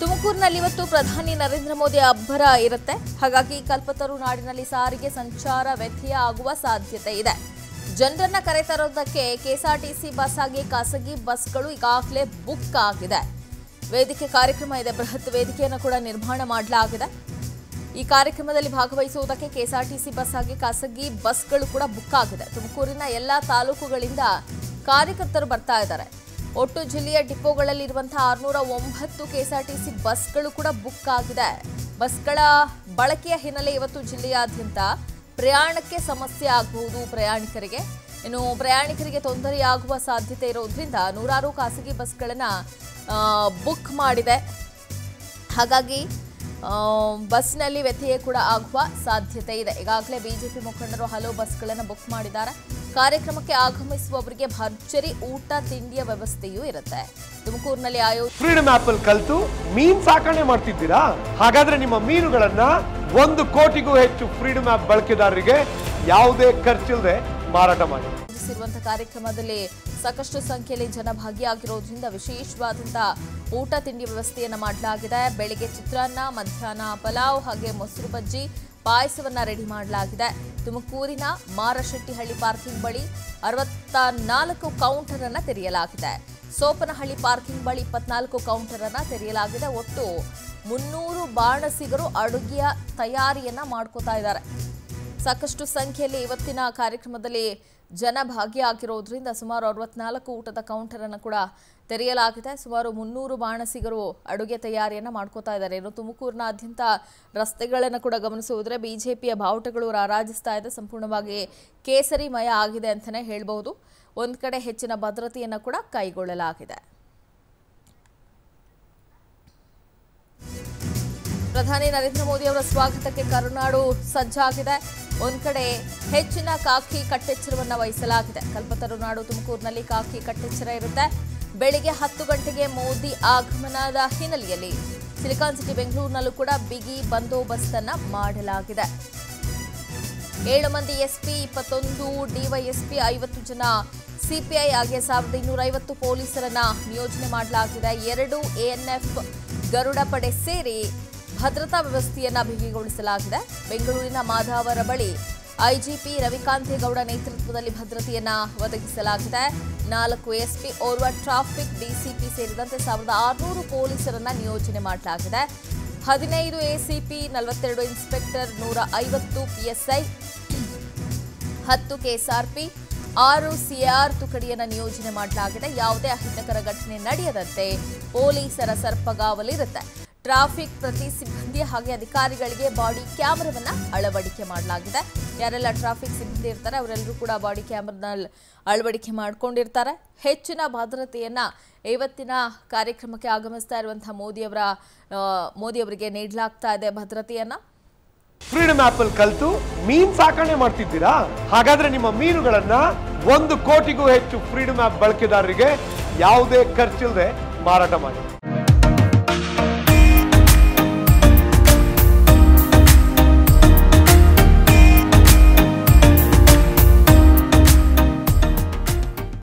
ತುಮಕೂರಿನಲ್ಲಿ ಇವತ್ತು ಪ್ರಧಾನಿ ನರೇಂದ್ರ ಮೋದಿ ಅಬ್ಬರ ಇರುತ್ತೆ ಹಾಗಾಗಿ ಕಲ್ಪತರು ನಾಡಿನಲ್ಲಿ ಸಾರಿಗೆ ಸಂಚಾರ ವ್ಯತ್ಯಯ ಆಗುವ ಸಾಧ್ಯತೆ ಇದೆ ಜನರನ್ನ ಕರೆತರೋದಕ್ಕೆ ಕೆಎಸ್ಆರ್ಟಿಸಿ ಬಸ್ ಆಗಿ ಖಾಸಗಿ ಬಸ್ಗಳು ಈಗಾಗಲೇ ಬುಕ್ ಆಗಿದೆ ವೇದಿಕೆ ಕಾರ್ಯಕ್ರಮ ಇದೆ ಬೃಹತ್ ವೇದಿಕೆಯನ್ನು ಕೂಡ ನಿರ್ಮಾಣ ಮಾಡಲಾಗಿದೆ ಈ ಕಾರ್ಯಕ್ರಮದಲ್ಲಿ ಭಾಗವಹಿಸುವುದಕ್ಕೆ ಕೆಎಸ್ಆರ್ಟಿಸಿ ಬಸ್ ಆಗಿ ಖಾಸಗಿ ಬಸ್ಗಳು ಕೂಡ ಬುಕ್ ಆಗಿದೆ ತುಮಕೂರಿನ ಎಲ್ಲಾ ತಾಲೂಕುಗಳಿಂದ ಕಾರ್ಯಕರ್ತರು ಬರ್ತಾ ಇದ್ದಾರೆ ಒಟ್ಟು ಜಿಲ್ಲೆಯ ಡಿಪೋಗಳಲ್ಲಿ ಇರುವಂತಹ ಆರುನೂರ ಒಂಬತ್ತು ಕೆಎಸ್ಆರ್ಟಿಸಿ ಬಸ್ಗಳು ಕೂಡ ಬುಕ್ ಆಗಿದೆ ಬಸ್ಗಳ ಬಳಕೆಯ ಹಿನ್ನೆಲೆ ಇವತ್ತು ಜಿಲ್ಲೆಯಾದ್ಯಂತ ಪ್ರಯಾಣಕ್ಕೆ ಸಮಸ್ಯೆ ಆಗಬಹುದು ಪ್ರಯಾಣಿಕರಿಗೆ ಇನ್ನು ಪ್ರಯಾಣಿಕರಿಗೆ ತೊಂದರೆಯಾಗುವ ಸಾಧ್ಯತೆ ಇರೋದ್ರಿಂದ ನೂರಾರು ಖಾಸಗಿ ಬಸ್ಗಳನ್ನು ಬುಕ್ ಮಾಡಿದೆ ಹಾಗಾಗಿ ಆ, ಬಸ್ನಲ್ಲಿ ವ್ಯತ್ಯಯ ಕೂಡ ಆಗುವ ಸಾಧ್ಯತೆ ಇದೆ ಈಗಾಗಲೇ ಬಿಜೆಪಿ ಮುಖಂಡರು ಹಲವು ಬಸ್ಗಳನ್ನು ಬುಕ್ ಮಾಡಿದ್ದಾರೆ ಕಾರ್ಯಕ್ರಮಕ್ಕೆ ಆಗಮಿಸುವವರಿಗೆ ಭರ್ಜರಿ ಊಟ ತಿಂಡಿಯ ವ್ಯವಸ್ಥೆಯೂ ಇರುತ್ತೆ ತುಮಕೂರಿನಲ್ಲಿ ಆಯೋ ಫ್ರೀಡಮ್ ಆಪ್ ಅಲ್ಲಿ ಕಲ್ತು ಮೀನ್ ಸಾಕಣೆ ಮಾಡ್ತಿದ್ದೀರಾ ಹಾಗಾದ್ರೆ ನಿಮ್ಮ ಮೀನುಗಳನ್ನ ಒಂದು ಕೋಟಿಗೂ ಹೆಚ್ಚು ಫ್ರೀಡಮ್ ಆಪ್ ಬಳಕೆದಾರರಿಗೆ ಯಾವುದೇ ಖರ್ಚಿಲ್ಲದೆ ಮಾರಾಟ ಮಾಡಿ ಆಯೋಜಿಸಿರುವಂತಹ ಕಾರ್ಯಕ್ರಮದಲ್ಲಿ ಸಾಕಷ್ಟು ಸಂಖ್ಯೆಯಲ್ಲಿ ಜನ ಭಾಗಿಯಾಗಿರೋದ್ರಿಂದ ವಿಶೇಷವಾದಂತಹ ಊಟ ತಿಂಡಿ ವ್ಯವಸ್ಥೆಯನ್ನ ಮಾಡಲಾಗಿದೆ ಬೆಳಿಗ್ಗೆ ಚಿತ್ರಾನ್ನ ಮಧ್ಯಾಹ್ನ ಪಲಾವ್ ಹಾಗೆ ಮೊಸರು ಬಜ್ಜಿ ಪಾಯಸವನ್ನ ರೆಡಿ ಮಾಡಲಾಗಿದೆ ತುಮಕೂರಿನ ಮಾರಶೆಟ್ಟಿಹಳ್ಳಿ ಪಾರ್ಕಿಂಗ್ ಬಳಿ ಅರವತ್ತ ನಾಲ್ಕು ಕೌಂಟರ್ ಅನ್ನ ತೆರೆಯಲಾಗಿದೆ ಸೋಪನಹಳ್ಳಿ ಪಾರ್ಕಿಂಗ್ ಬಳಿ ಇಪ್ಪತ್ನಾಲ್ಕು ಕೌಂಟರ್ ಅನ್ನ ತೆರೆಯಲಾಗಿದೆ ಒಟ್ಟು ಮುನ್ನೂರು ಬಾಣಸಿಗರು ಅಡುಗೆಯ ತಯಾರಿಯನ್ನ ಮಾಡ್ಕೋತಾ ಇದ್ದಾರೆ ಸಾಕಷ್ಟು ಸಂಖ್ಯೆಯಲ್ಲಿ ಇವತ್ತಿನ ಕಾರ್ಯಕ್ರಮದಲ್ಲಿ ಜನ ಭಾಗಿಯಾಗಿರೋದ್ರಿಂದ ಸುಮಾರು ಅರವತ್ನಾಲ್ಕು ಊಟದ ಕೌಂಟರ್ ಅನ್ನು ಕೂಡ ತೆರೆಯಲಾಗಿದೆ ಸುಮಾರು ಮುನ್ನೂರು ಬಾಣಸಿಗರು ಅಡುಗೆ ತಯಾರಿಯನ್ನು ಮಾಡ್ಕೋತಾ ಇದ್ದಾರೆ ಇನ್ನು ತುಮಕೂರಿನಾದ್ಯಂತ ರಸ್ತೆಗಳನ್ನು ಕೂಡ ಗಮನಿಸುವುದ್ರೆ ಬಿಜೆಪಿಯ ಬಾವುಟಗಳು ರಾರಾಜಿಸ್ತಾ ಇದೆ ಸಂಪೂರ್ಣವಾಗಿ ಕೇಸರಿಮಯ ಆಗಿದೆ ಅಂತಲೇ ಹೇಳ್ಬೋದು ಒಂದು ಕಡೆ ಹೆಚ್ಚಿನ ಭದ್ರತೆಯನ್ನು ಕೂಡ ಕೈಗೊಳ್ಳಲಾಗಿದೆ ಪ್ರಧಾನಿ ನರೇಂದ್ರ ಮೋದಿ ಅವರ ಸ್ವಾಗತಕ್ಕೆ ಕರುನಾಡು ಸಜ್ಜಾಗಿದೆ ಒಂದ್ ಕಡೆ ಹೆಚ್ಚಿನ ಕಾಕಿ ಕಟ್ಟೆಚ್ಚರವನ್ನ ವಹಿಸಲಾಗಿದೆ ಕಲ್ಪತರು ನಾಡು ತುಮಕೂರಿನಲ್ಲಿ ಕಾಕಿ ಕಟ್ಟೆಚ್ಚರ ಇರುತ್ತೆ ಬೆಳಿಗ್ಗೆ ಹತ್ತು ಗಂಟೆಗೆ ಮೋದಿ ಆಗಮನದ ಹಿನ್ನೆಲೆಯಲ್ಲಿ ಸಿಲಿಕಾನ್ ಸಿಟಿ ಬೆಂಗಳೂರಿನಲ್ಲೂ ಕೂಡ ಬಿಗಿ ಬಂದೋಬಸ್ತ್ ಅನ್ನ ಮಾಡಲಾಗಿದೆ ಏಳು ಮಂದಿ ಎಸ್ಪಿ ಇಪ್ಪತ್ತೊಂದು ಡಿವೈಎಸ್ಪಿ ಐವತ್ತು ಜನ ಸಿಪಿಐ ಹಾಗೆ ಸಾವಿರದ ಇನ್ನೂರ ಐವತ್ತು ಪೊಲೀಸರನ್ನ ನಿಯೋಜನೆ ಮಾಡಲಾಗಿದೆ ಎರಡು ಎಎನ್ಎಫ್ ಗರುಡ ಪಡೆ ಸೇರಿ ಭದ್ರತಾ ವ್ಯವಸ್ಥೆಯನ್ನ ಬಿಗಿಗೊಳಿಸಲಾಗಿದೆ ಬೆಂಗಳೂರಿನ ಮಾಧಾವರ ಬಳಿ ಐಜಿಪಿ ರವಿಕಾಂತೇಗೌಡ ನೇತೃತ್ವದಲ್ಲಿ ಭದ್ರತೆಯನ್ನ ಒದಗಿಸಲಾಗಿದೆ ನಾಲ್ಕು ಎಸ್ಪಿ ಓರ್ವ ಟ್ರಾಫಿಕ್ ಡಿಸಿಪಿ ಸೇರಿದಂತೆ ಸಾವಿರದ ಆರುನೂರು ಪೊಲೀಸರನ್ನ ನಿಯೋಜನೆ ಮಾಡಲಾಗಿದೆ ಹದಿನೈದು ಎಸಿಪಿ ನಲವತ್ತೆರಡು ಇನ್ಸ್ಪೆಕ್ಟರ್ ನೂರ ಐವತ್ತು ಪಿಎಸ್ಐ ಹತ್ತು ಕೆಎಸ್ಆರ್ಪಿ ಆರು ಸಿಆರ್ ತುಕಡಿಯನ್ನು ನಿಯೋಜನೆ ಮಾಡಲಾಗಿದೆ ಯಾವುದೇ ಅಹಿತಕರ ಘಟನೆ ನಡೆಯದಂತೆ ಪೊಲೀಸರ ಸರ್ಪಗಾವಲಿರುತ್ತೆ ಟ್ರಾಫಿಕ್ ಪ್ರತಿ ಸಿಬ್ಬಂದಿ ಹಾಗೆ ಅಧಿಕಾರಿಗಳಿಗೆ ಬಾಡಿ ಕ್ಯಾಮೆರಾವನ್ನ ಅಳವಡಿಕೆ ಮಾಡಲಾಗಿದೆ ಯಾರೆಲ್ಲ ಟ್ರಾಫಿಕ್ ಸಿಬ್ಬಂದಿ ಇರ್ತಾರೆ ಅವರೆಲ್ಲರೂ ಕೂಡ ಬಾಡಿ ಕ್ಯಾಮ್ರಾನ ಅಳವಡಿಕೆ ಮಾಡ್ಕೊಂಡಿರ್ತಾರೆ ಹೆಚ್ಚಿನ ಭದ್ರತೆಯನ್ನ ಇವತ್ತಿನ ಕಾರ್ಯಕ್ರಮಕ್ಕೆ ಆಗಮಿಸ್ತಾ ಇರುವಂತಹ ಮೋದಿಯವರ ಆ, ಮೋದಿಯವರಿಗೆ ನೀಡಲಾಗ್ತಾ ಇದೆ ಭದ್ರತೆಯನ್ನ ಫ್ರೀಡಮ್ ಆಪ್ ಅಲ್ಲಿ ಕಲ್ತು ಮೀನ್ ಸಾಕಣೆ ಮಾಡ್ತಿದ್ದೀರಾ ಹಾಗಾದ್ರೆ ನಿಮ್ಮ ಮೀನುಗಳನ್ನ ಒಂದು ಕೋಟಿಗೂ ಹೆಚ್ಚು ಫ್ರೀಡಮ್ ಆಪ್ ಬಳಕೆದಾರರಿಗೆ ಯಾವುದೇ ಖರ್ಚಿಲ್ಲದೆ ಮಾರಾಟ ಮಾಡಿ